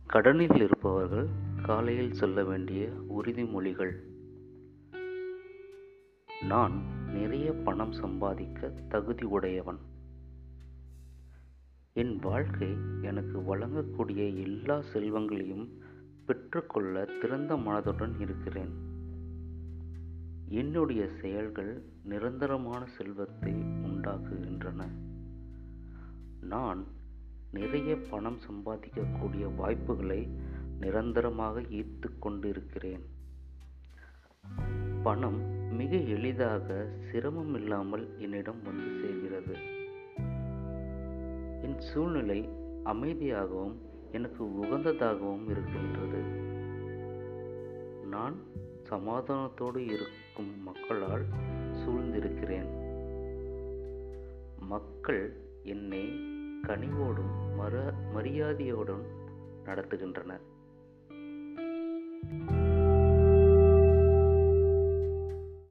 கடனில் இருப்பவர்கள் காலையில் சொல்ல வேண்டிய உறுதிமொழிகள் நான் நிறைய பணம் சம்பாதிக்க தகுதி உடையவன் என் வாழ்க்கை எனக்கு வழங்கக்கூடிய எல்லா செல்வங்களையும் பெற்றுக்கொள்ள திறந்த மனதுடன் இருக்கிறேன் என்னுடைய செயல்கள் நிரந்தரமான செல்வத்தை உண்டாக்குகின்றன நான் நிறைய பணம் சம்பாதிக்கக்கூடிய வாய்ப்புகளை நிரந்தரமாக ஈர்த்து கொண்டிருக்கிறேன் பணம் மிக எளிதாக சிரமம் இல்லாமல் என்னிடம் வந்து சேர்கிறது என் சூழ்நிலை அமைதியாகவும் எனக்கு உகந்ததாகவும் இருக்கின்றது நான் சமாதானத்தோடு இருக்கும் மக்களால் சூழ்ந்திருக்கிறேன் மக்கள் என்னை கனிவோடும் மர மரியாதையோடும் நடத்துகின்றனர்